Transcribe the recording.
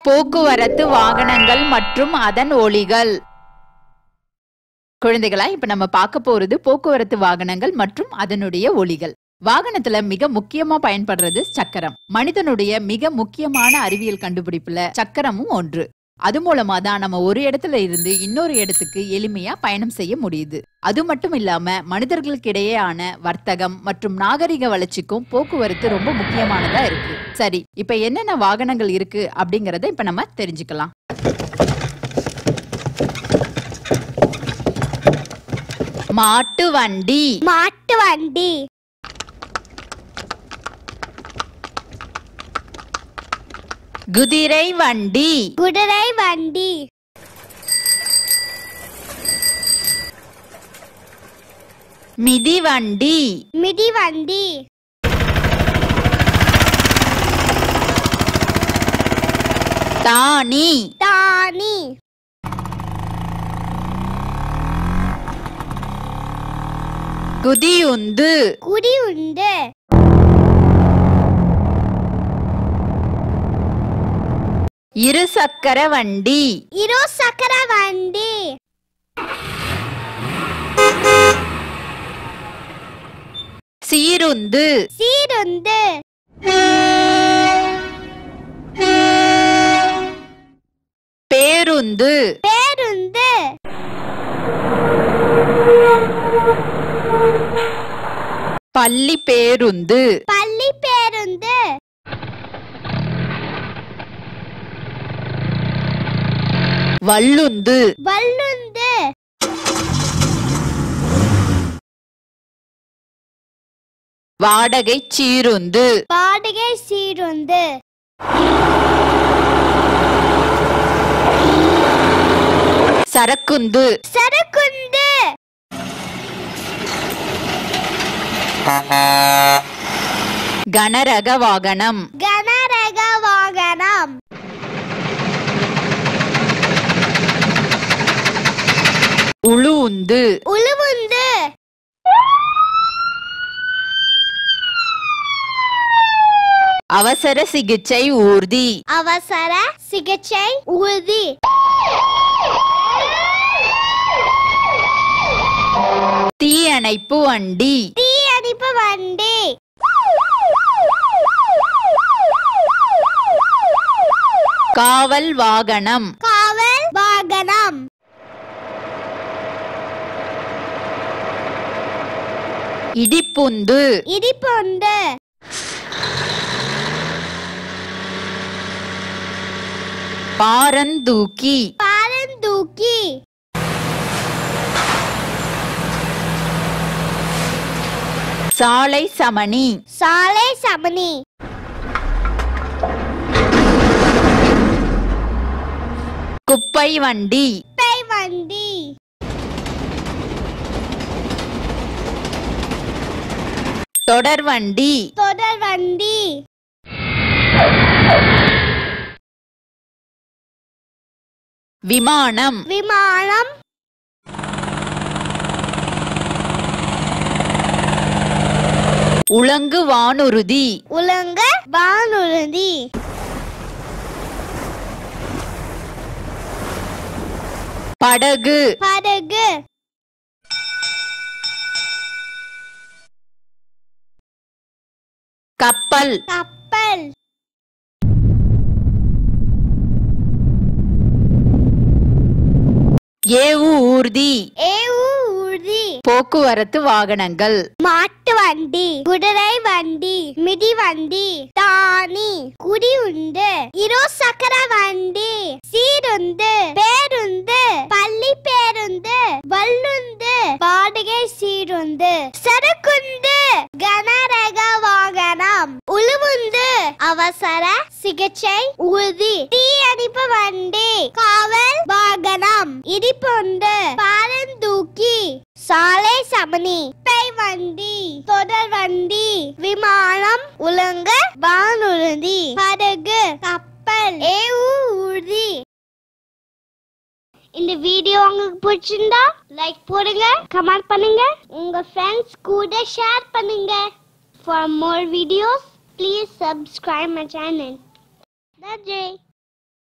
போக்குவரத்து வாகனங்கள் மற்றும் அதன் ஒலிகள் குழந்தைகளா இப்ப நம்ம பார்க்க போறது போக்குவரத்து வாகனங்கள் மற்றும் அதனுடைய ஒலிகள் வாகனத்துல மிக முக்கியமா பயன்படுறது சக்கரம் மனிதனுடைய மிக முக்கியமான அறிவியல் கண்டுபிடிப்புல சக்கரமும் ஒன்று அது மூலமா தான் நம்ம ஒரு இடத்துல இருந்து இன்னொரு இடத்துக்கு எளிமையா பயணம் செய்ய முடியுது அது மட்டும் இல்லாம மனிதர்களுக்கு இடையேயான வர்த்தகம் மற்றும் நாகரிக வளர்ச்சிக்கும் போக்குவரத்து ரொம்ப முக்கியமானதா இருக்கு சரி இப்ப என்னென்ன வாகனங்கள் இருக்கு அப்படிங்கறத இப்ப நம்ம தெரிஞ்சுக்கலாம் மாட்டு வண்டி மாட்டு வண்டி குதிரை வண்டி குதிரை வண்டி மிதிவண்டி மிதி வண்டி தானி தானி குதியுந்து குடி உண்டு இருசக்கர வண்டி இரு சக்கர வண்டி சீருந்து சீருந்து பேருந்து பேருந்து பள்ளி பேருந்து பள்ளி பேருந்து வள்ளுந்து வல்லுந்து வாடகை சீருந்து வாடகை சீருந்து சரக்குந்து சரக்குந்து கனரக வாகனம் கனரக வாகனம் உளுந்து உழுவுந்து அவசர சிகிச்சை ஊர்தி அவசர சிகிச்சை ஊர்தி தீயணைப்பு வண்டி தீயணைப்பு வண்டி காவல் வாகனம் காவல் வாகனம் இடிப்புந்து இடிப்புண்டு பாரந்தூக்கி பாரந்தூக்கி சாலை சமணி சாலை சமணி குப்பை வண்டி குப்பை வண்டி தொடர் வண்டி தொடர் வண்டி விமானம் விமானம் உலங்கு வானுறுதி உலங்க வானுறுதி படகு படகு கப்பல் கப்பல் ஏவு ஊர்தி ஏவு ஊர்தி போக்குவரத்து வாகனங்கள் மாட்டு வண்டி குதிரை வண்டி மிதி வண்டி தானி குடி உண்டு இரு சக்கர வண்டி சீருந்து பேருந்து பள்ளி பேருந்து வல்லுந்து வாடகை சீருந்து சரக்குந்து கனரக வாகனம் உழுவுந்து அவசர சிகிச்சை ஊர்தி தீயணைப்பு வண்டி காவல் வாகனம் இடிப்புண்டு பாரந்தூக்கி சாலை சமணி பை வண்டி தொடர் வண்டி விமானம் உலங்க வானுறுதி படகு கப்பல் ஏவு ஊர்தி இந்த வீடியோ உங்களுக்கு பிடிச்சிருந்தா லைக் போடுங்க கமெண்ட் பண்ணுங்க உங்க ஃப்ரெண்ட்ஸ் கூட ஷேர் பண்ணுங்க for more videos please subscribe my channel நன்றி